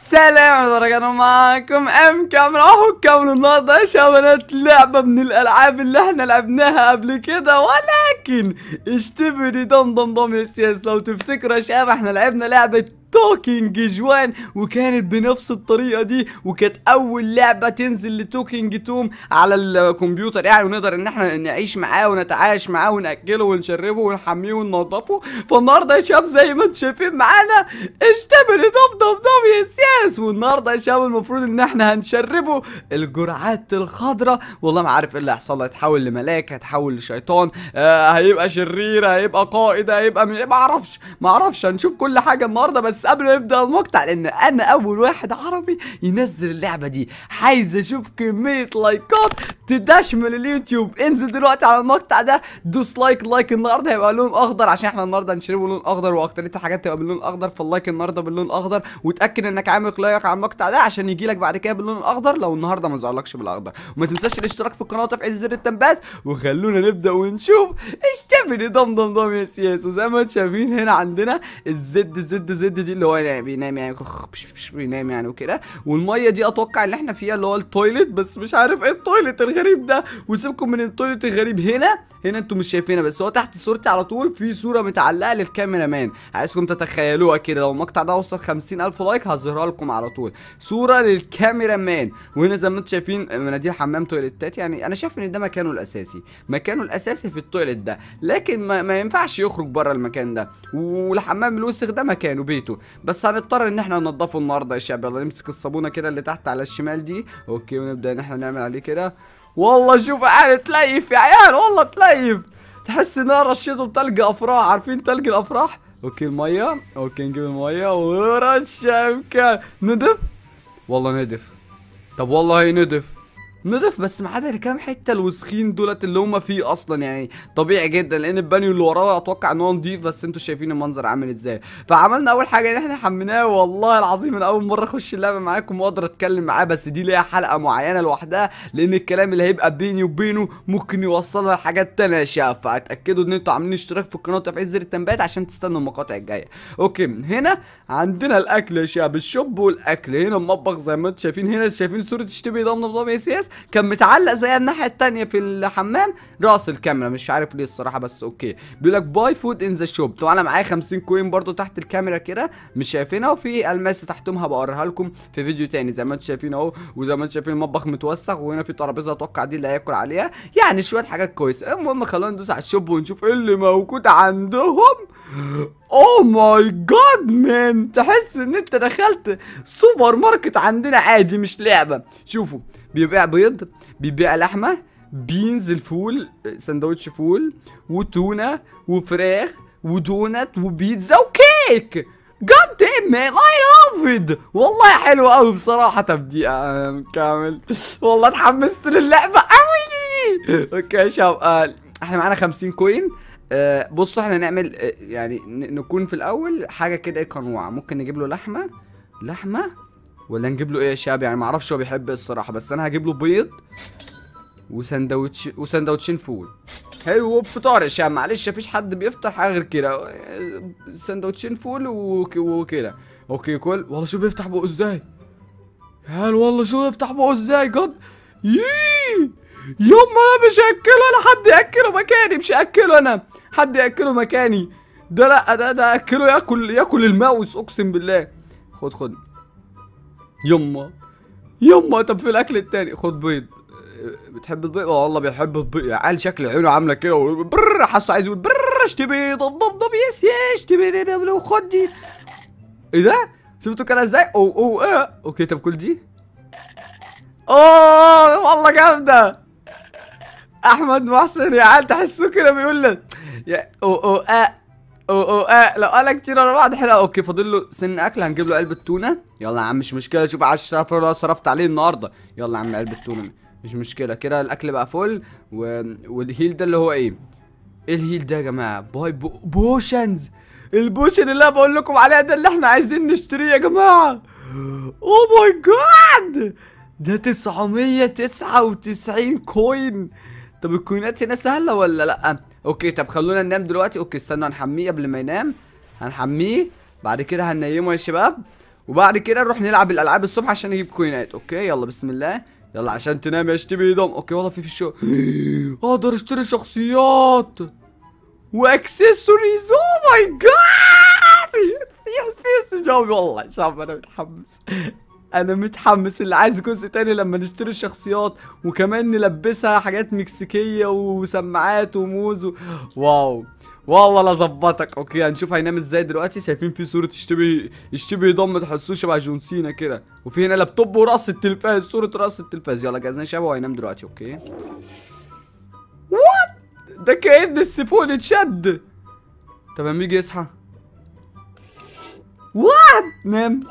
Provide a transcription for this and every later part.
سلام رجعنا معاكم ام كاميرا اهو كاميرا النهارده يا شباب لعبه من الالعاب اللي احنا لعبناها قبل كده ولكن اشتبه دي دم دم دم يا سياس لو تفتكروا يا شباب احنا لعبنا لعبه توكينج جوان وكانت بنفس الطريقه دي وكانت اول لعبه تنزل لتوكينج توم على الكمبيوتر يعني ونقدر ان احنا نعيش معاه ونتعايش معاه وناكله ونشربه ونحميه وننضفه فالنهارده يا شباب زي ما انتم شايفين معانا اشتبه دم دم دم يا سياس والنهارده يا شباب المفروض ان احنا هنشربه الجرعات الخضراء والله ما عارف ايه اللي هيحصل له هيتحول لملاك هيتحول لشيطان آه هيبقى شرير هيبقى قائد هيبقى م- ما اعرفش ما اعرفش هنشوف كل حاجه النهارده بس قبل ما نبدا المقطع لان انا اول واحد عربي ينزل اللعبه دي عايز اشوف كميه لايكات تدشمل اليوتيوب انزل دلوقتي على المقطع ده دوس لايك لايك النهارده هيبقى لون اخضر عشان احنا النهارده هنشربه لون اخضر واكترية الحاجات تبقى باللون الاخضر فاللايك النهارده باللون الاخضر وتاكد انك عامل لايك على المقطع ده عشان يجي لك بعد كده باللون الاخضر لو النهارده ما ظهرلكش بالاخضر وما تنساش الاشتراك في القناه وتفعيل زر التنبيهات وخلونا نبدا ونشوف اشتبني دم دم دم يا سياس وزي ما انتم شايفين هنا عندنا الزد الزد زد دي اللي هو يعني بينام يعني خخ بش بش بينام يعني وكده والميه دي اتوقع اللي احنا فيها اللي هو التويلت بس مش عارف ايه التويلت الغريب ده وسيبكم من التويلت الغريب هنا هنا انتم مش شايفينها بس هو تحت صورتي على طول في صوره متعلقه للكاميرا مان عايزكم تتخيلوها كده لو المقطع ده وصل 50000 لايك هظهرها لكم على طول صوره للكاميرا مان وهنا زي ما انتم شايفين مناديل حمام تويلتات يعني انا شايف ان ده مكانه الاساسي مكانه الاساسي في التويلت ده لكن ما, ما ينفعش يخرج بره المكان ده والحمام الوسخ ده مكانه بيته بس هنضطر ان احنا ننضفه النهارده يا شباب يلا نمسك الصابونه كده اللي تحت على الشمال دي اوكي ونبدا ان احنا نعمل عليه كده والله شوف قاعد تليف يا عيال والله تليف تحس ان انا رشيته بتلج افراح عارفين تلج الافراح اوكي الميه اوكي نجيب الميه ورشه كده ندف والله ندف طب والله ندف نضف بس ما عدا الكام حته الوسخين دولت اللي هم فيه اصلا يعني طبيعي جدا لان البانيو اللي وراه اتوقع ان هو نضيف بس انتوا شايفين المنظر عامل ازاي فعملنا اول حاجه ان احنا حميناه والله العظيم انا اول مره اخش اللعبه معاكم واقدر اتكلم معاه بس دي ليها حلقه معينه لوحدها لان الكلام اللي هيبقى بيني وبينه ممكن يوصلنا لحاجات تانية يا شباب فاتاكدوا ان انتوا عاملين اشتراك في القناه وتفعيل زر التنبيهات عشان تستنوا المقاطع الجايه اوكي هنا عندنا الاكل يا شباب الشوب والاكل هنا المطبخ زي ما انتم شايفين هنا شايفين صوره اشتبي ضمن نظام اس اس كان متعلق زي الناحيه التانية في الحمام راس الكاميرا مش عارف ليه الصراحه بس اوكي بيقول لك باي فود ان ذا شوب طبعا انا معايا 50 كوين برضو تحت الكاميرا كده مش شايفينها وفي الماس تحتهم هبقى اوريها لكم في فيديو تاني زي ما انتم شايفين اهو وزي ما انتم شايفين المطبخ متوسخ وهنا في ترابيزه اتوقع دي اللي هياكل عليها يعني شويه حاجات كويسه المهم خلونا ندوس على الشوب ونشوف ايه اللي موجود عندهم اوه ماي جاد مان تحس ان انت دخلت سوبر ماركت عندنا عادي مش لعبه شوفوا بيبيع بيض بيبيع لحمه بينز الفول سندوتش فول وتونه وفراخ ودونات وبيتزا وكيك جاد دام مان اي لاف ات والله حلو قوي بصراحه تبديئه كامل والله اتحمست للعبه قوي اوكي يا شباب آه، احنا معانا 50 كوين آه، بصوا احنا نعمل آه، يعني ن- نكون في الاول حاجه كده ايه قنوعه ممكن نجيب له لحمه لحمه ولا نجيب له ايه يا شباب يعني ما اعرفش هو بيحب ايه الصراحه بس انا هجيب له بيض وسندوتش وسندوتشين فول حلو وفطار يا شباب معلش مفيش حد بيفطر حاجه غير كده آه، سندوتشين فول وك- وكده اوكي كل والله شو بيفتح بقه ازاي هل والله شو يفتح بقه ازاي جد يي يما انا مش هاكله انا حد ياكله مكاني مش هاكله انا حد ياكله مكاني ده لا ده ده اكله ياكل ياكل الماوس اقسم بالله خد خد يما يما طب في الاكل التاني خد بيض أه، بتحب البيض اه والله بيحب البيض يا عيال شكل عينه عامله كده و- برر حاسه عايز يقول برر اشتبي ضب ضب ضب يس يس اشتبي ضب ضب خد دي ايه ده شفتوا كان ازاي او او اه اوكي طب كل دي اوه والله جامده احمد محسن يا عيال تحسوه كده بيقول لك يا او او اه او او اه لو قالها كتير ورا بعض حلو اوكي فاضل له سن اكل هنجيب له علبه تونه يلا يا عم مش مشكله شوف 10000 اللي أنا صرفت عليه النهارده يلا يا عم علبه تونه مش مشكله كده الاكل بقى فل و... والهيل ده اللي هو ايه ايه الهيل ده يا جماعه باي بو... بوشنز البوشن اللي انا بقول لكم عليها ده اللي احنا عايزين نشتريه يا جماعه اوه ماي جاد ده 999 كوين طب الكوينات هنا سهله ولا لا اوكي طب خلونا ننام دلوقتي اوكي استنى هنحميه قبل ما ينام هنحميه بعد كده هننيمه يا شباب وبعد كده نروح نلعب الالعاب الصبح عشان نجيب كوينات اوكي يلا بسم الله يلا عشان تنام يا اشتبي دوم اوكي والله في في الشو اقدر اشتري شخصيات واكسسوارز اوه ماي جاد يس يس شباب والله شباب انا متحمس انا متحمس اللي عايز جزء تاني لما نشتري الشخصيات وكمان نلبسها حاجات مكسيكية وسماعات وموز و... واو والله لا ظبطك اوكي هنشوف هينام ازاي دلوقتي شايفين في صورة اشتبي اشتبي ضم تحسوه شبه جون سينا كده وفي هنا لابتوب ورأس التلفاز صورة رأس التلفاز يلا جهزنا شبه وهينام دلوقتي اوكي وات ده كأن السيفون اتشد طب لما يجي يصحى وات نام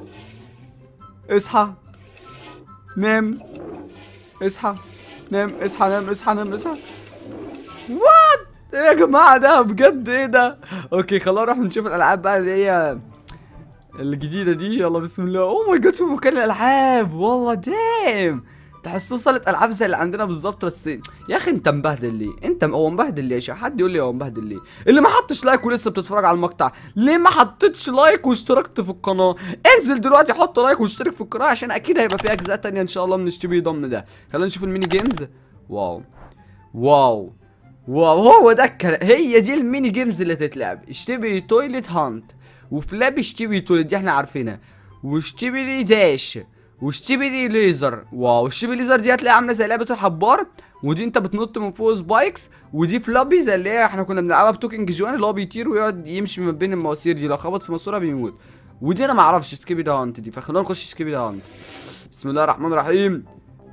اصحى نام اصحى نام اصحى نام اصحى نام اصحى وات ايه يا جماعه ده بجد ايه ده اوكي خلينا نروح نشوف الالعاب بقى اللي هي الجديده دي يلا بسم الله اوه ماي جاد في مكان الالعاب والله دام تحسوه صاله العاب زي اللي عندنا بالظبط بس يا اخي انت مبهدل ليه انت م- هو مبهدل ليه يا شيخ حد يقول لي هو مبهدل ليه اللي ما حطش لايك ولسه بتتفرج على المقطع ليه ما حطيتش لايك واشتركت في القناه انزل دلوقتي حط لايك واشترك في القناه عشان اكيد هيبقى في اجزاء تانية ان شاء الله من اشتبي ضمن ده خلينا نشوف الميني جيمز واو واو واو هو ده الكلام هي دي الميني جيمز اللي تتلعب اشتبي تويلت هانت وفلاب اشتبي تويلت دي احنا عارفينها واشتبي لي داش واشتبي لي ليزر واو اشتبي ليزر دي هتلاقيها عامله زي لعبه الحبار ودي انت بتنط من فوق سبايكس ودي فلابي زي اللي هي احنا كنا بنلعبها في توكينج جوان اللي هو بيطير ويقعد يمشي ما بين المواسير دي لو خبط في ماسوره بيموت ودي انا ما اعرفش سكيبي ده هانت دي فخلونا نخش سكيبي ده هانت بسم الله الرحمن الرحيم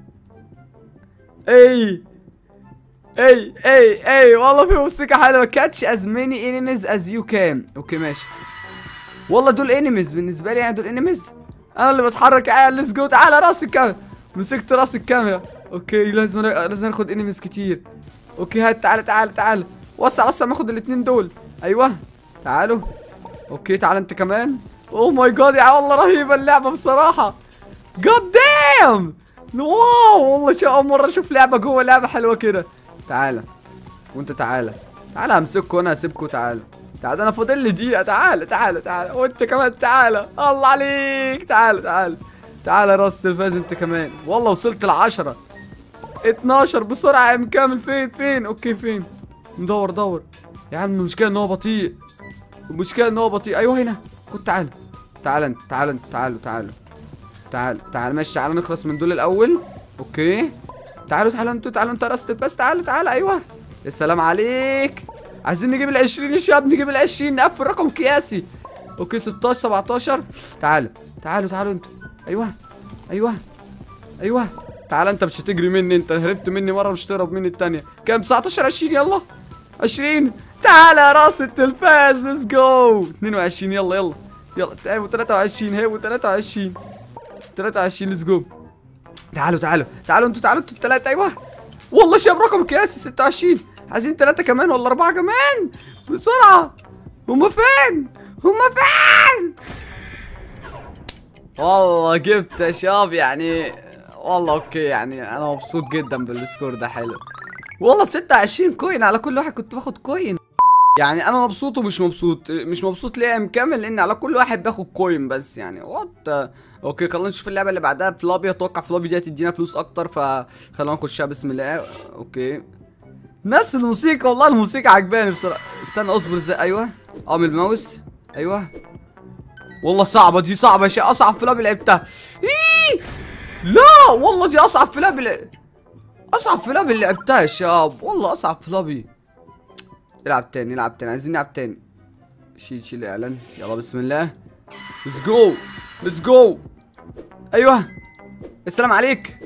اي اي اي اي والله في موسيقى حلوه كاتش از ماني انيميز از يو كان اوكي ماشي والله دول انيميز بالنسبه لي يعني دول انيميز انا اللي بتحرك عيال ليتس جو تعالى راس الكاميرا مسكت راس الكاميرا اوكي لازم لازم ناخد انيميز كتير اوكي هات تعالى تعالى تعالى وسع وسع ناخد الاثنين دول ايوه تعالوا اوكي تعالى انت كمان اوه ماي جاد يا والله رهيبه اللعبه بصراحه جاد دام واو والله شو اول مره اشوف لعبه جوه لعبه حلوه كده تعالى وانت تعالى تعالى همسككوا وانا هسيبكوا تعالى تعالى انا فاضل لي دقيقه تعالى تعالى تعالى وانت كمان تعالى الله عليك تعالى تعالى تعالى راس تلفاز انت كمان والله وصلت العشرة 12 بسرعه يا مكامل فين فين اوكي فين ندور دور يا عم المشكله ان هو بطيء المشكله ان هو بطيء ايوه هنا خد تعالى تعالى انت تعالى انت تعالوا تعالوا تعال تعال ماشي تعال نخلص من دول الاول اوكي تعالوا تعالوا انتوا تعالوا انت راس بس تعالوا تعالوا ايوه يا سلام عليك عايزين نجيب ال 20 يا شباب نجيب ال 20 نقفل رقم قياسي اوكي 16 17 تعالوا تعالوا تعالوا انتوا ايوه ايوه ايوه تعال انت مش هتجري مني انت هربت مني مره مش تهرب مني التانية كام 19 20 يلا 20 تعال يا راس التلفاز ليتس جو 22 يلا يلا يلا تعالوا 23 هيبوا 23 23 ليتس جو تعالوا تعالوا تعالوا انتوا تعالوا انتوا التلاتة ايوه والله شاب رقم قياسي 26 عايزين تلاتة كمان ولا أربعة كمان بسرعة هما فين؟ هما فين؟ والله جبت يا شباب يعني والله اوكي يعني انا مبسوط جدا بالسكور ده حلو والله 26 كوين على كل واحد كنت باخد كوين يعني انا مبسوط ومش مبسوط مش مبسوط ليه يا مكمل لان على كل واحد باخد كوين بس يعني وات اوكي خلينا نشوف اللعبه اللي بعدها فلابي اتوقع فلابي دي هتدينا فلوس اكتر فخلينا نخشها بسم الله اوكي نفس الموسيقى والله الموسيقى عجباني بصراحه استنى اصبر ازاي ايوه اه من الماوس ايوه والله صعبه دي صعبه يا شيخ اصعب فلابي لعبتها إيه؟ لا والله دي اصعب فلابي لع- اصعب فلابي اللي لعبتها يا شباب والله اصعب فلابي العب تاني العب تاني عايزين نلعب تاني شيل شيل الاعلان يلا بسم الله ليتس جو ليتس جو ايوه السلام عليك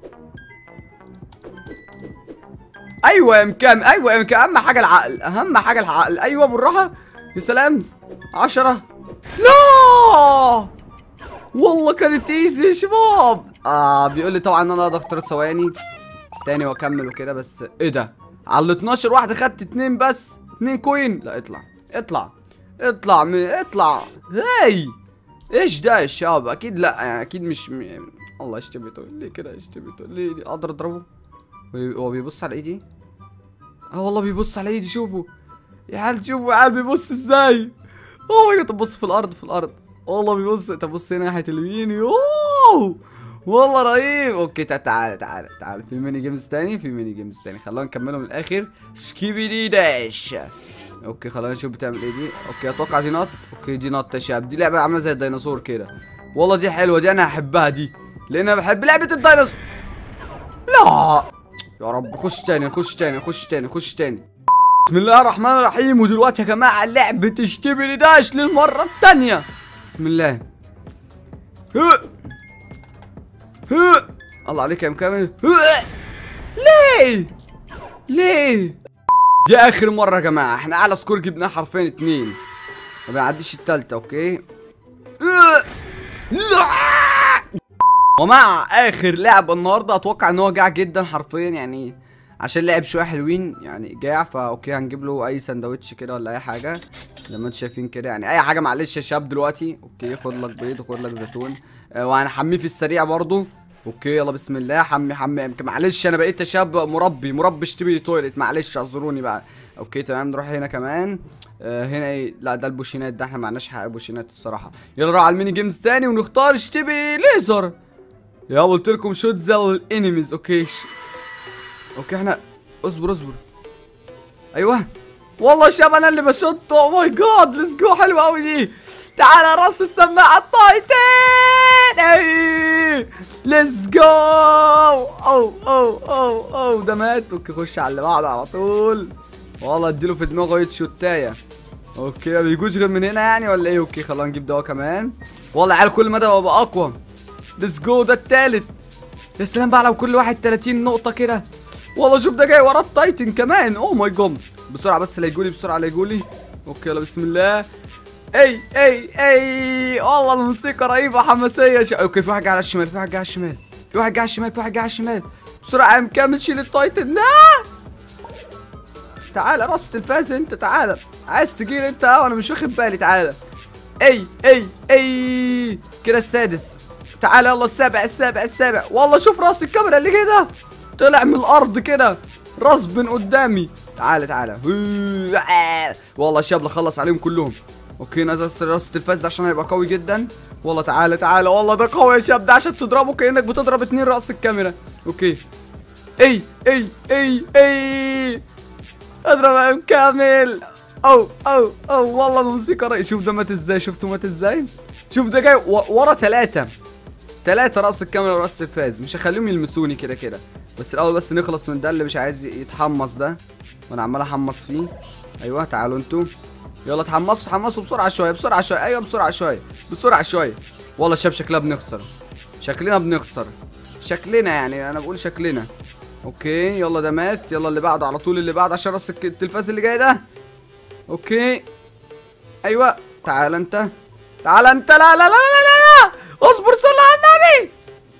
ايوه يا مكام ايوه يا مكام اهم حاجه العقل اهم حاجه العقل ايوه بالراحه يا سلام عشرة لا والله كانت ايزي يا شباب اه بيقول لي طبعا انا اقدر اختار ثواني تاني واكمل وكده بس ايه ده على ال 12 واحده خدت اتنين بس اتنين كوين لا اطلع اطلع اطلع من اطلع هاي ايش ده يا شباب اكيد لا يعني اكيد مش م... الله اشتبي تقول ليه كده اشتبي تقول ليه ليه؟ اقدر اضربه هو- هو بيبص على ايدي اه والله بيبص على ايدي شوفوا يا عيال شوفوا يا عيال بيبص ازاي اوه ماي جاد طب بص في الارض في الارض والله بيبص طب بص هنا ناحيه اليمين يوه والله رهيب اوكي تع- تعال تعال تعال في ميني جيمز تاني في ميني جيمز تاني خلونا نكمله من الاخر سكيبي دي داش اوكي خلينا نشوف بتعمل ايه دي اوكي اتوقع دي نط اوكي دي نط يا شباب دي لعبه عامله زي الديناصور كده والله دي حلوه دي انا هحبها دي لان انا بحب لعبه الديناصور لا يا رب خش تاني خش تاني خش تاني خش تاني بسم الله الرحمن الرحيم ودلوقتي يا جماعه لعبه اشتبي داش للمره الثانيه بسم الله هو. هو. الله عليك يا مكمل هو. ليه ليه دي اخر مره يا جماعه احنا اعلى سكور جبناه حرفيا اتنين ما بنعديش التالتة اوكي هو. لا. ومع اخر لعبه النهارده اتوقع ان هو جاع جدا حرفيا يعني عشان لعب شويه حلوين يعني جاع فا اوكي هنجيب له اي سندوتش كده ولا اي حاجه زي ما انتم شايفين كده يعني اي حاجه معلش يا شباب دلوقتي اوكي خد لك بيض خد لك زيتون آه وهنحميه في السريع برضو اوكي يلا بسم الله حمي حمي يمكن معلش انا بقيت يا شاب مربي مربي اشتري تويلت معلش اعذروني بقى اوكي تمام نروح هنا كمان آه هنا ايه لا ده البوشينات ده احنا معناش حق بوشينات الصراحه يلا نروح على الميني جيمز تاني ونختار اشتبي ليزر يا قلت لكم شوت زي الانيميز اوكي ش... اوكي احنا اصبر اصبر ايوه والله شاب انا اللي بشط او ماي جاد ليتس جو حلوه قوي دي تعال راس السماعه التايتان اي ليتس جو او او او او ده مات اوكي خش على اللي بعده على طول والله اديله في دماغه هيت شوتايه اوكي ما بيجوش غير من هنا يعني ولا ايه اوكي خلينا نجيب دواء كمان والله عيال كل مدى ببقى اقوى ليتس جو ده التالت يا سلام بقى لو كل واحد 30 نقطة كده والله شوف ده جاي ورا التايتن كمان اوه ماي جاد بسرعة بس لا يجولي بسرعة لا يجولي اوكي يلا بسم الله اي اي اي والله الموسيقى رهيبة حماسية ش... اوكي في واحد جاي على الشمال في واحد جاي على الشمال في واحد جاي على الشمال في واحد جاي على الشمال بسرعة يا مكمل شيل التايتن لا تعالى راس التلفاز انت تعالى عايز تجيلي انت اه انا مش واخد بالي تعالى اي اي اي كده السادس تعالى يلا السابع السابع السابع والله شوف راس الكاميرا اللي كده طلع من الارض كده راس من قدامي تعالى تعالى والله الشاب خلص عليهم كلهم اوكي نزل راس التلفاز ده عشان هيبقى قوي جدا والله تعالى تعالى والله ده قوي يا شاب ده عشان تضربه كانك بتضرب اتنين راس الكاميرا اوكي اي اي اي اي اضرب يا كامل او او او والله الموسيقى رأي شوف ده مات ازاي شفتوا مات ازاي شوف ده جاي و- ورا ثلاثة ثلاثة راس الكاميرا وراس الفاز مش هخليهم يلمسوني كده كده بس الاول بس نخلص من ده اللي مش عايز يتحمص ده وانا عمال احمص فيه ايوه تعالوا انتوا يلا اتحمصوا اتحمصوا بسرعة شوية بسرعة شوية ايوه بسرعة شوية بسرعة شوية والله الشاب شكلها بنخسر شكلنا بنخسر شكلنا يعني انا بقول شكلنا اوكي يلا ده مات يلا اللي بعده على طول اللي بعده عشان راس الك- التلفاز اللي جاي ده اوكي ايوه تعال انت تعال انت لا لا لا لا لا, لا. اصبر صل على النبي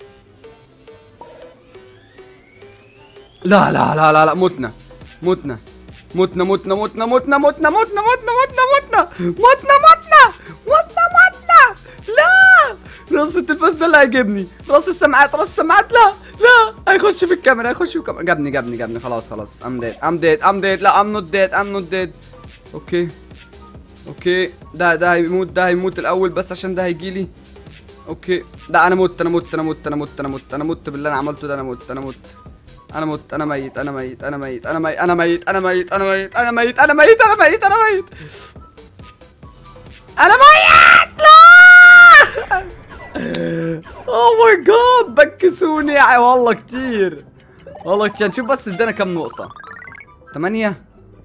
لا لا لا لا لا متنا متنا متنا متنا متنا متنا متنا متنا متنا متنا متنا متنا متنا متنا متنا لا راس التلفاز ده اللي هيجيبني راس السماعات راس السماعات لا لا هيخش في الكاميرا هيخش في الكاميرا جابني جابني جابني خلاص خلاص ام ديد ام ديد ام ديد لا ام نوت ديد ام نوت ديد اوكي اوكي ده ده هيموت ده هيموت الاول بس عشان ده هيجيلي اوكي ده انا مت انا مت انا مت انا مت انا مت انا مت باللي انا عملته ده انا مت انا مت انا مت انا ميت انا ميت انا ميت انا ميت انا ميت انا ميت انا ميت انا ميت انا ميت انا ميت انا ميت انا ميت لا اوه ماي جاد بكسوني يا والله كتير والله كتير نشوف بس ادانا كام نقطة ثمانية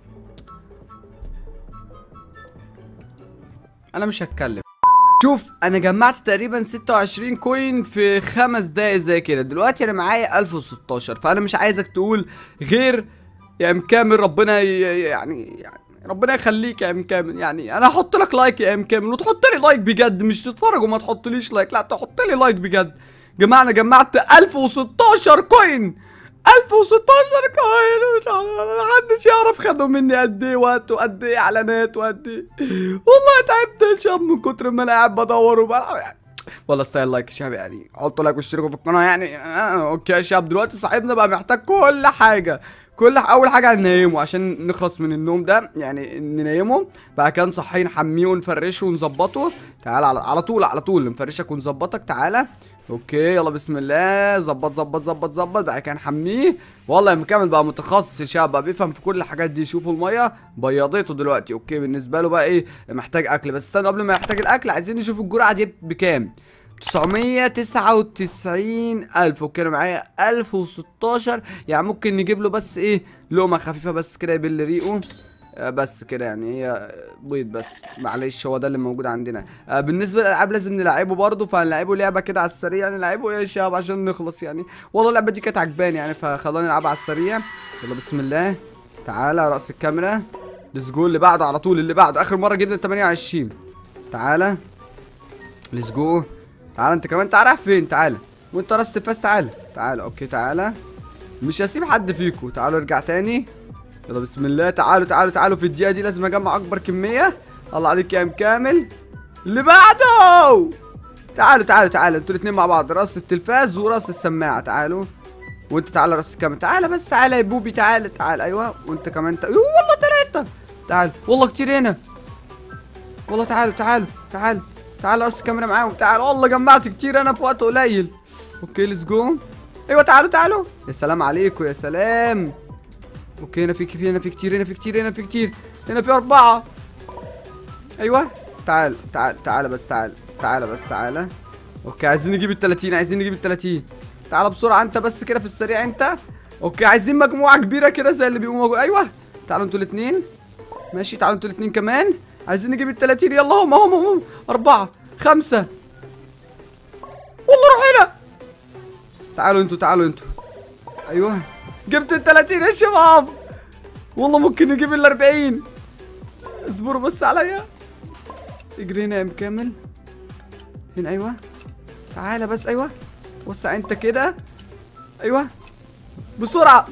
انا مش هتكلم شوف انا جمعت تقريبا 26 كوين في خمس دقايق زي كده دلوقتي انا معايا 1016 فانا مش عايزك تقول غير يا ام كامل ربنا ي- يعني, يعني ربنا يخليك يا ام كامل يعني انا هحط لك لايك يا ام كامل وتحط لي لايك بجد مش تتفرج وما تحطليش لايك لا تحط لي لايك بجد جماعه انا جمعت 1016 كوين 1016 كوين مش عارف- محدش يعرف خدوا مني قد ايه وقت وقد ايه اعلانات وقد ايه والله تعبت يا شباب من كتر ما انا قاعد بدور وبلعب والله ستايل لايك يا شباب يعني حطوا لايك واشتركوا في القناه يعني آه اوكي يا شباب دلوقتي صاحبنا بقى محتاج كل حاجه كل ح- اول حاجه هننيمه عشان نخلص من النوم ده يعني ننيمه بعد كده نصحيه نحميه ونفرشه ونظبطه تعالى على, على طول على طول نفرشك ونظبطك تعالى اوكي يلا بسم الله ظبط ظبط ظبط ظبط بعد كده نحميه والله مكمل بقى متخصص يا شباب بقى بيفهم في كل الحاجات دي شوفوا الميه بيضته دلوقتي اوكي بالنسبه له بقى ايه محتاج اكل بس استنى قبل ما يحتاج الاكل عايزين نشوف الجرعه دي بكام 999 ألف اوكي انا معايا 1016 يعني ممكن نجيب له بس ايه لقمة خفيفة بس كده يبل ريقه آه، بس كده يعني هي بيض بس معلش هو ده اللي موجود عندنا آه، بالنسبه للالعاب لازم نلعبه برضه فهنلعبه لعبه كده على السريع نلعبه ايه يا شباب عشان نخلص يعني والله اللعبه دي كانت عجباني يعني فخلونا نلعبها على السريع يلا بسم الله تعالى راس الكاميرا ليتس جو اللي بعده على طول اللي بعده اخر مره جبنا 28 تعالى ليتس جو تعالى انت كمان تعالى رايح فين تعالى وانت راس تفاس تعالى تعالى اوكي تعالى مش هسيب حد فيكم تعالوا ارجع تاني يلا بسم الله تعالوا تعالوا تعالوا في الدقيقه دي لازم اجمع اكبر كميه الله عليك يا ام كامل اللي بعده تعالوا تعالوا تعالوا انتوا الاثنين مع بعض راس التلفاز وراس السماعه تعالوا وانت تعالى راس الكاميرا تعالى بس تعالى يا بوبي تعالى تعالى ايوه وانت كمان ت... يوه والله ثلاثه تعال والله كتير هنا والله تعالوا تعالوا تعالوا تعالوا راس الكاميرا معاهم تعالوا والله جمعت كتير انا في وقت قليل اوكي ليتس جو ايوه تعالوا تعالوا يا سلام عليكم يا سلام اوكي هنا في كتير هنا في كتير هنا في كتير هنا في كتير هنا في اربعة ايوه تعال تعال تعال بس تعال تعال بس تعال اوكي عايزين نجيب ال 30 عايزين نجيب ال 30 تعال بسرعة انت بس كده في السريع انت اوكي عايزين مجموعة كبيرة كده زي اللي بيقوموا موجود. ايوه تعالوا انتوا الاثنين ماشي تعالوا انتوا الاثنين كمان عايزين نجيب ال 30 يلا هم هم هم أربعة خمسة والله روح هنا تعالوا انتوا تعالوا انتوا ايوه جبت ال 30 يا شباب والله ممكن نجيب ال 40 اصبروا بس عليا اجري هنا يا ام كامل هنا ايوه تعالى بس ايوه وسع انت كده ايوه بسرعه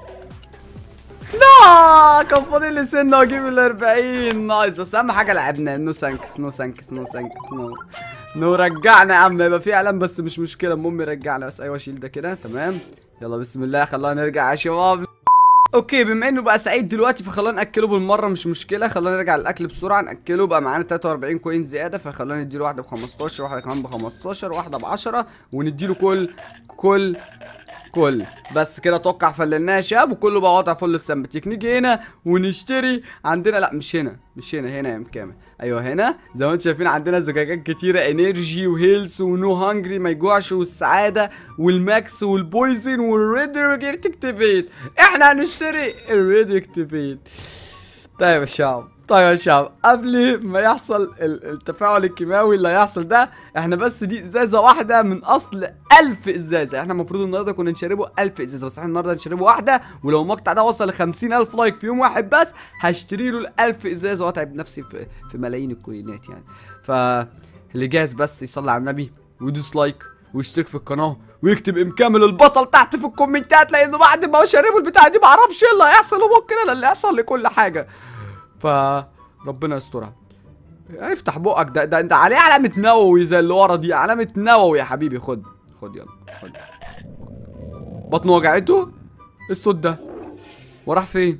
لا كان فاضل لي سنه واجيب ال 40 نايس بس اهم حاجه لعبنا نو سانكس نو سانكس نو سانكس نو نو رجعنا يا عم يبقى في اعلان بس مش مشكله المهم رجعنا بس ايوه شيل ده كده تمام يلا بسم الله خلونا نرجع يا شباب اوكي بما انه بقى سعيد دلوقتي فخلونا ناكله بالمره مش مشكله خلونا نرجع للاكل بسرعه ناكله بقى معانا 43 كوين زياده فخلونا نديله واحده ب 15 واحده كمان ب 15 واحده ب 10 ونديله كل كل كل بس كده اتوقع فللناها شاب وكله بقى وضع فل السمبتيك نيجي هنا ونشتري عندنا لا مش هنا مش هنا هنا يا مكامل ايوه هنا زي ما انتم شايفين عندنا زجاجات كتيره انرجي وهيلث ونو هانجري ما يجوعش والسعاده والماكس والبويزن والريد اكتيفيت احنا هنشتري الريد اكتيفيت طيب يا شباب طيب يا شباب قبل ما يحصل ال- التفاعل الكيماوي اللي هيحصل ده احنا بس دي ازازه واحده من اصل 1000 ازازه احنا المفروض النهارده كنا نشربه 1000 ازازه بس احنا النهارده هنشربه واحده ولو المقطع ده وصل ل 50000 لايك في يوم واحد بس هشتري له ال 1000 ازازه واتعب نفسي في في ملايين الكوينات يعني فاللي جاهز بس يصلي على النبي ويدوس لايك ويشترك في القناه ويكتب ام كامل البطل تحت في الكومنتات لانه بعد ما هو شاربه البتاع دي معرفش ايه اللي هيحصل وممكن انا اللي يحصل لكل حاجه فربنا يسترها افتح بقك ده ده ده عليه علامة نووي زي اللي ورا دي علامة نووي يا حبيبي خد خد يلا خد بطنه وجعته ايه الصوت ده وراح فين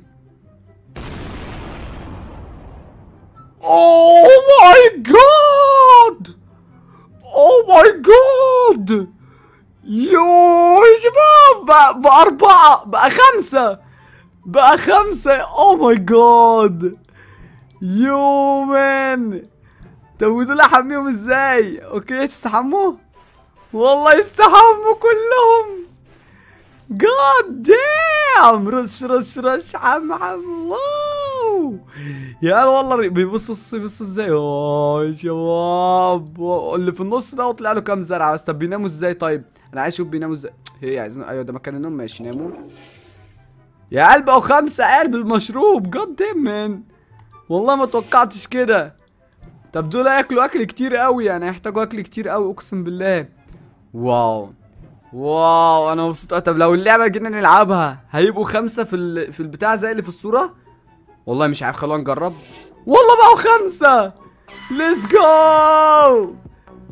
اوه ماي جاد اوه ماي جاد يو يا شباب بقى, بقى أربعة بقى خمسة بقى خمسة اوه ماي جاد يو مان طب ودول احميهم ازاي اوكي تستحموا والله يستحموا كلهم جاد دام رش رش رش حم حم واو يا والله بيبصوا بيبصوا ازاي اوه يا شباب اللي في النص ده طلع له كام زرعه بس طب بيناموا ازاي طيب انا عايز اشوف بيناموا ازاي هي عايزين ايوه ده مكان النوم ماشي ناموا يا قلب او خمسة قلب المشروب جاد دام مان والله ما توقعتش كده طب دول هياكلوا اكل كتير قوي يعني هيحتاجوا اكل كتير قوي اقسم بالله واو واو انا مبسوط أوي. طب لو اللعبه جينا نلعبها هيبقوا خمسه في ال... في البتاع زي اللي في الصوره والله مش عارف خلونا نجرب والله بقوا خمسه ليتس جو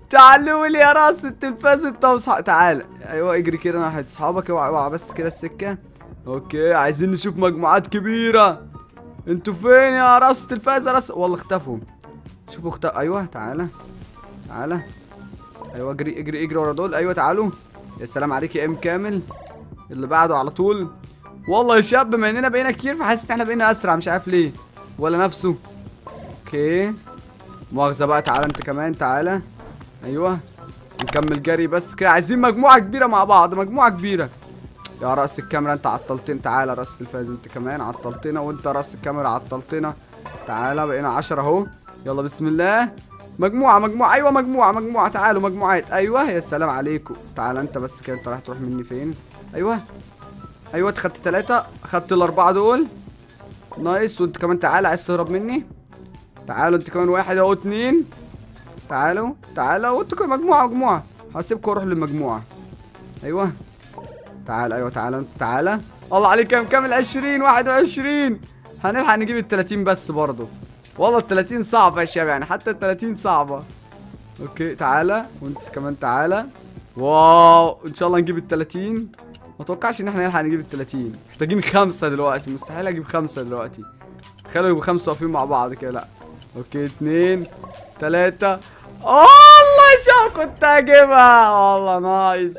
تعالوا لي يا راس التلفاز انت وصح تعال ايوه اجري كده ناحيه اصحابك اوعى اوعى بس كده السكه اوكي عايزين نشوف مجموعات كبيره انتوا فين يا راس التلفاز يا راس والله اختفوا شوفوا اخت ايوه تعالى تعالى ايوه اجري اجري اجري ورا دول ايوه تعالوا يا سلام عليك يا ام كامل اللي بعده على طول والله يا شاب بما اننا بقينا كتير فحاسس ان احنا بقينا اسرع مش عارف ليه ولا نفسه اوكي مؤاخذة بقى تعالى انت كمان تعالى ايوه نكمل جري بس كده عايزين مجموعة كبيرة مع بعض مجموعة كبيرة يا رأس الكاميرا انت عطلتنا تعالى رأس التلفاز انت كمان عطلتنا وانت رأس الكاميرا عطلتنا تعالى بقينا عشرة اهو يلا بسم الله مجموعة مجموعة ايوه مجموعة مجموعة تعالوا مجموعات ايوه يا سلام عليكم تعالى انت بس كده انت رايح تروح مني فين ايوه ايوه انت خدت ثلاثة خدت الاربعة دول نايس وانت كمان تعالى عايز تهرب مني تعالوا انت كمان واحد اهو اتنين تعالوا تعالوا وانتوا كمان مجموعة مجموعة هسيبكم واروح للمجموعة ايوه تعال ايوه تعالى انت تعالى الله عليك كام كامل 20 21 هنلحق نجيب ال 30 بس برضه والله ال 30 صعبة يا شباب يعني حتى ال 30 صعبة اوكي تعالى وانت كمان تعالى واو ان شاء الله نجيب ال 30 ما اتوقعش ان احنا نلحق نجيب ال 30 محتاجين خمسة دلوقتي مستحيل اجيب خمسة دلوقتي خلوا يبقوا خمسة واقفين مع بعض كده لا اوكي اتنين تلاتة الله يا شباب كنت هجيبها والله نايس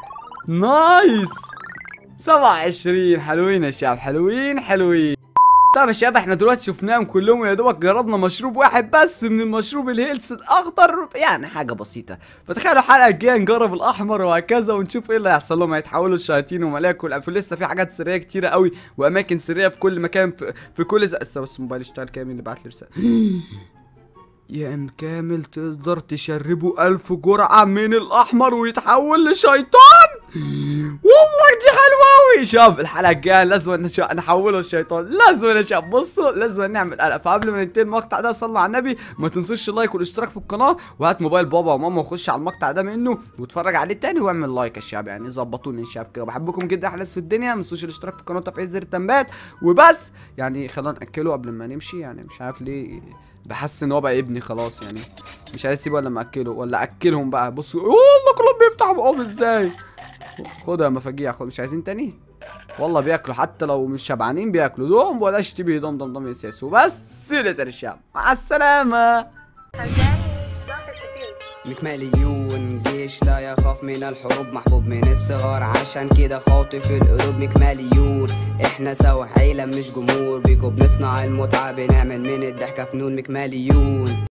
نايس سبعة وعشرين حلوين يا شباب حلوين حلوين طب يا شباب احنا دلوقتي شفناهم كلهم ويا دوبك جربنا مشروب واحد بس من المشروب الهيلث الاخضر يعني حاجه بسيطه فتخيلوا الحلقه الجايه نجرب الاحمر وهكذا ونشوف ايه اللي هيحصل لهم هيتحولوا لشياطين وملاك والأف- لسه في حاجات سريه كتيره قوي واماكن سريه في كل مكان في, في كل ز... بس بس موبايلي اشتغل كامل اللي بعت لي رساله يا ام كامل تقدر تشربه ألف جرعة من الأحمر ويتحول لشيطان والله دي حلوة أوي شاب الحلقة الجاية لازم نش- نحوله لشيطان لازم يا شباب بصوا لازم نعمل قلق فقبل ما ننتهي المقطع ده صلوا على النبي ما تنسوش اللايك والاشتراك في القناة وهات موبايل بابا وماما وخش على المقطع ده منه واتفرج عليه تاني واعمل لايك يا شباب يعني ظبطوني يا شباب كده بحبكم جدا احلى ناس في الدنيا ما تنسوش الاشتراك في القناة وتفعيل زر التنبيهات وبس يعني خلينا ناكله قبل ما نمشي يعني مش عارف ليه بحس ان هو بقى ابني خلاص يعني مش عايز اسيبه ولا ما اكله ولا اكلهم بقى بصوا والله كلهم بيفتحوا بقهم ازاي خد يا مفاجيع خد مش عايزين تاني والله بياكلوا حتى لو مش شبعانين بياكلوا دوم ولاش تبي دم دم دم يا سياس وبس سيرة الشام مع السلامة مكماليون جيش لا يخاف من الحروب محبوب من الصغار عشان كده خاطف القلوب مكماليون احنا سوا عيلة مش جمهور بيكو بنصنع المتعة بنعمل من الضحكة فنون مكماليون